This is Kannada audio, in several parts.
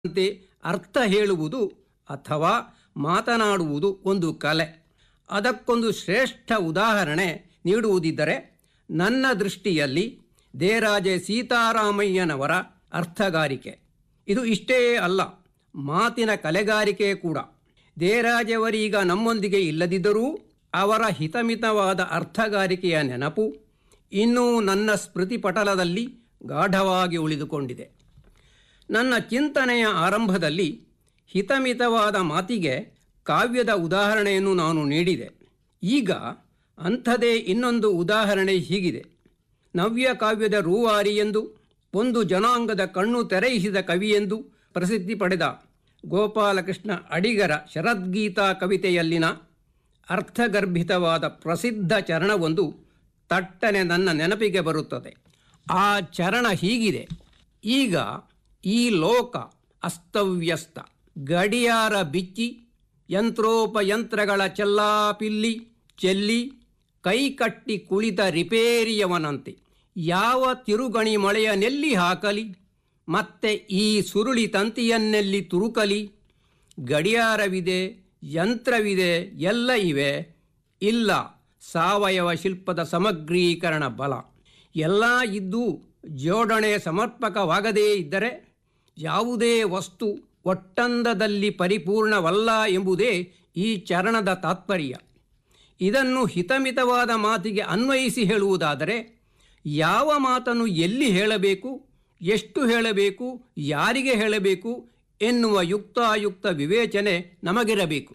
ಅಂತೆ ಅರ್ಥ ಹೇಳುವುದು ಅಥವಾ ಮಾತನಾಡುವುದು ಒಂದು ಕಲೆ ಅದಕ್ಕೊಂದು ಶ್ರೇಷ್ಠ ಉದಾಹರಣೆ ನೀಡುವುದಿದ್ದರೆ ನನ್ನ ದೃಷ್ಟಿಯಲ್ಲಿ ದೇರಾಜೆ ಸೀತಾರಾಮಯ್ಯನವರ ಅರ್ಥಗಾರಿಕೆ ಇದು ಇಷ್ಟೇ ಅಲ್ಲ ಮಾತಿನ ಕಲೆಗಾರಿಕೆ ಕೂಡ ದೇರಾಜೆಯವರೀಗ ನಮ್ಮೊಂದಿಗೆ ಇಲ್ಲದಿದ್ದರೂ ಅವರ ಹಿತಮಿತವಾದ ಅರ್ಥಗಾರಿಕೆಯ ನೆನಪು ಇನ್ನೂ ನನ್ನ ಸ್ಮೃತಿಪಟಲದಲ್ಲಿ ಗಾಢವಾಗಿ ಉಳಿದುಕೊಂಡಿದೆ ನನ್ನ ಚಿಂತನೆಯ ಆರಂಭದಲ್ಲಿ ಹಿತಮಿತವಾದ ಮಾತಿಗೆ ಕಾವ್ಯದ ಉದಾಹರಣೆಯನ್ನು ನಾನು ನೀಡಿದೆ ಈಗ ಅಂಥದೇ ಇನ್ನೊಂದು ಉದಾಹರಣೆ ಹೀಗಿದೆ ನವ್ಯ ಕಾವ್ಯದ ರೂವಾರಿ ಎಂದು ಒಂದು ಜನಾಂಗದ ಕಣ್ಣು ತೆರೆಯಿಸಿದ ಕವಿಯೆಂದು ಪ್ರಸಿದ್ಧಿ ಪಡೆದ ಗೋಪಾಲಕೃಷ್ಣ ಅಡಿಗರ ಶರದ್ಗೀತಾ ಕವಿತೆಯಲ್ಲಿನ ಅರ್ಥಗರ್ಭಿತವಾದ ಪ್ರಸಿದ್ಧ ಚರಣವೊಂದು ತಟ್ಟನೆ ನನ್ನ ನೆನಪಿಗೆ ಬರುತ್ತದೆ ಆ ಚರಣ ಹೀಗಿದೆ ಈಗ ಈ ಲೋಕ ಅಸ್ತವ್ಯಸ್ತ ಗಡಿಯಾರ ಬಿಚ್ಚಿ ಯಂತ್ರೋಪಯಂತ್ರಗಳ ಚೆಲ್ಲಾಪಿಲ್ಲಿ ಚೆಲ್ಲಿ ಕೈಕಟ್ಟಿ ಕುಳಿತ ರಿಪೇರಿಯವನಂತೆ ಯಾವ ತಿರುಗಣಿ ಮಳೆಯ ನೆಲ್ಲಿ ಹಾಕಲಿ ಮತ್ತೆ ಈ ಸುರುಳಿ ತಂತಿಯನ್ನೆಲ್ಲಿ ತುರುಕಲಿ ಗಡಿಯಾರವಿದೆ ಯಂತ್ರವಿದೆ ಎಲ್ಲ ಇವೆ ಇಲ್ಲ ಸಾವಯವ ಶಿಲ್ಪದ ಸಮಗ್ರೀಕರಣ ಬಲ ಎಲ್ಲ ಇದ್ದು ಜೋಡಣೆ ಸಮರ್ಪಕವಾಗದೇ ಇದ್ದರೆ ಯಾವುದೇ ವಸ್ತು ಒಟ್ಟಂದದಲ್ಲಿ ಪರಿಪೂರ್ಣವಲ್ಲ ಎಂಬುದೇ ಈ ಚರಣದ ತಾತ್ಪರ್ಯ ಇದನ್ನು ಹಿತಮಿತವಾದ ಮಾತಿಗೆ ಅನ್ವಯಿಸಿ ಹೇಳುವುದಾದರೆ ಯಾವ ಮಾತನ್ನು ಎಲ್ಲಿ ಹೇಳಬೇಕು ಎಷ್ಟು ಹೇಳಬೇಕು ಯಾರಿಗೆ ಹೇಳಬೇಕು ಎನ್ನುವ ಯುಕ್ತಾಯುಕ್ತ ವಿವೇಚನೆ ನಮಗಿರಬೇಕು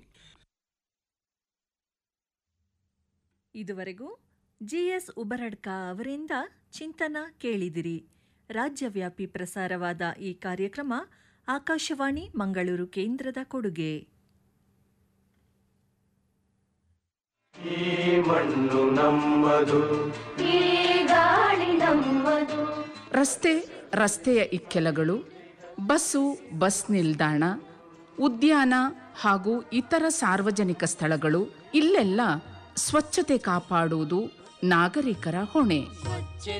ಇದುವರೆಗೂ ಜಿಎಸ್ ಉಬರಡ್ಕ ಅವರಿಂದ ಚಿಂತನ ಕೇಳಿದಿರಿ ರಾಜ್ಯವ್ಯಾಪಿ ಪ್ರಸಾರವಾದ ಈ ಕಾರ್ಯಕ್ರಮ ಆಕಾಶವಾಣಿ ಮಂಗಳೂರು ಕೇಂದ್ರದ ಕೊಡುಗೆ ಈ ಮಣ್ಣು ನಮ್ಮದು ಈ ಗಾಳಿ ನಮ್ಮದು ರಸ್ತೆ ರಸ್ತೆಯ ಇಕ್ಕೆಲಗಳು ಬಸ್ಸು ಬಸ್ ನಿಲ್ದಾಣ ಉದ್ಯಾನ ಹಾಗೂ ಇತರ ಸಾರ್ವಜನಿಕ ಸ್ಥಳಗಳು ಇಲ್ಲೆಲ್ಲ ಸ್ವಚ್ಛತೆ ಕಾಪಾಡುವುದು ನಾಗರಿಕರ ಹೊಣೆ